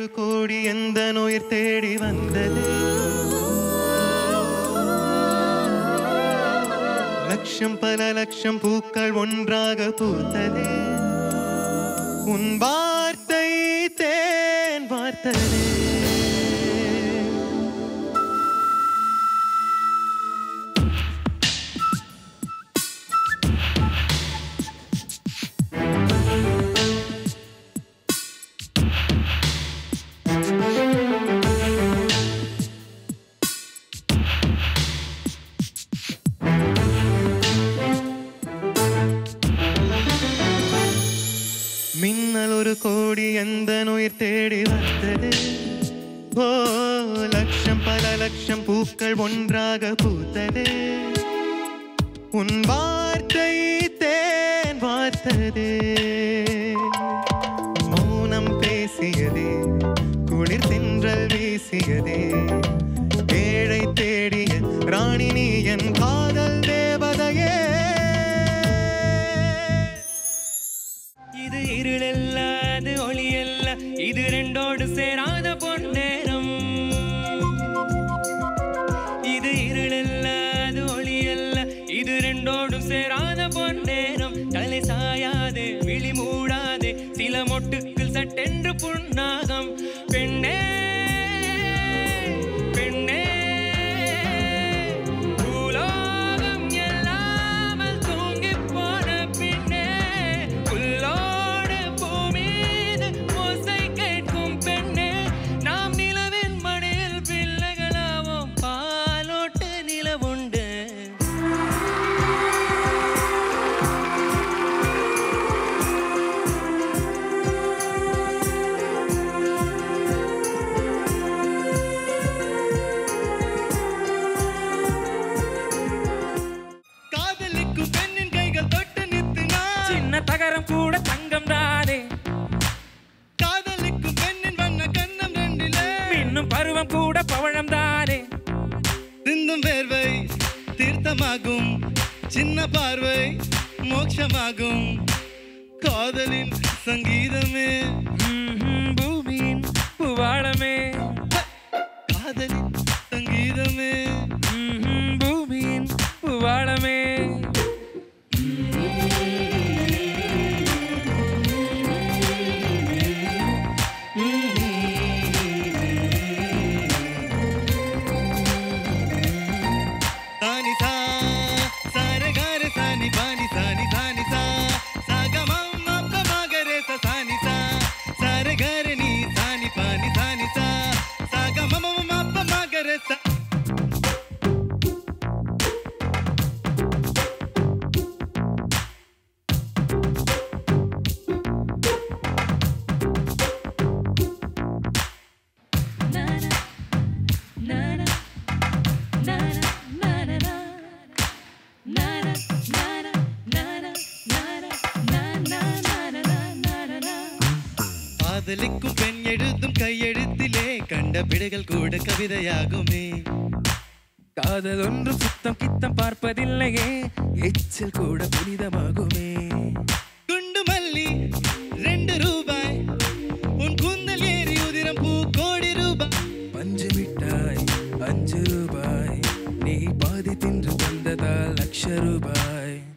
ஒரு கோடி எந்த நோய் தேடி வந்தது லட்சம் பல லட்சம் பூக்கள் ஒன்றாக பூத்தது உன் வார்த்தை தேன் வார்த்தது மின்னல் ஒரு கோடி எந்த நோய் தேடி வந்தது ஓ லட்சம் பல லட்சம் பூக்கள் ஒன்றாக பூத்தது உன் வார்த்தை தேன் வார்த்தது மௌனம் பேசியதே குளிர் தின்றல் வீசியதே ஏழை தேடிய ராணி நீ என் காதல் தேவதையே இது இருளல்ல அது ஒளியல்ல இது ரெண்டோடு சேராத பொன்னேரம் இது இருளல்ல அது ஒளியல்ல இது ரெண்டோடும் சேராத பொன்னேரம் தலை சாயாது விழி மூடாதே சில மொட்டுக்கள் சட்டென்று புண்ணாகம் பெண்ணே பெண்ணே பூலோகம் எல்லாமல் தூங்கிப் போன பின்னே புல்லோடு பூமீது ஓசை கேட்கும் பெண்ணே நாம் நிலவின் மடியில் பிள்ளைகளாவோம் பாலோட்டு நிலவுண்டு காதலிக்கும் பெண்ணின் கைகள் தொட்டு நிறுத்தினார் சின்ன தகரம் கூட தங்கம் தானே காதலிக்கும் பெண்ணின் வண்ண கண்ணம் ரெண்டிலே இன்னும் பருவம் கூட பவழம் தானே சிந்தும் வேர்வை தீர்த்தமாகும் சின்ன பார்வை மோட்சமாகும் காதலின் சங்கீதமே ம்ஹும், பூமியின் புவாளமே காதலின் சங்கீதமே ம்ஹும், பூமியின் புவாளமே சானி சா சாரகார சானி பானி சானி சானி சா சாகமம் அப்ப மகரே ச சானி சா சாரகார நீ சானி பானி சானி சா சாகமம் அப்ப மகரே ச காதலிக்கும் பெண் எழுதும் கையெழுத்திலே கண்ட பிடைகள் கூட கவிதையாகுமே காதல் ஒன்று சுத்தம் கித்தம் பார்ப்பதில்லையே எச்சில் கூட புனிதமாகுமே குண்டு மல்லி ரெண்டு ரூபாய் உன் கூந்தல் ஏறி உதிரம் பூ கோடி ரூபாய் பஞ்சு மிட்டாய் அஞ்சு ரூபாய் நீ பாதி தின்று தந்ததால் லட்ச ரூபாய்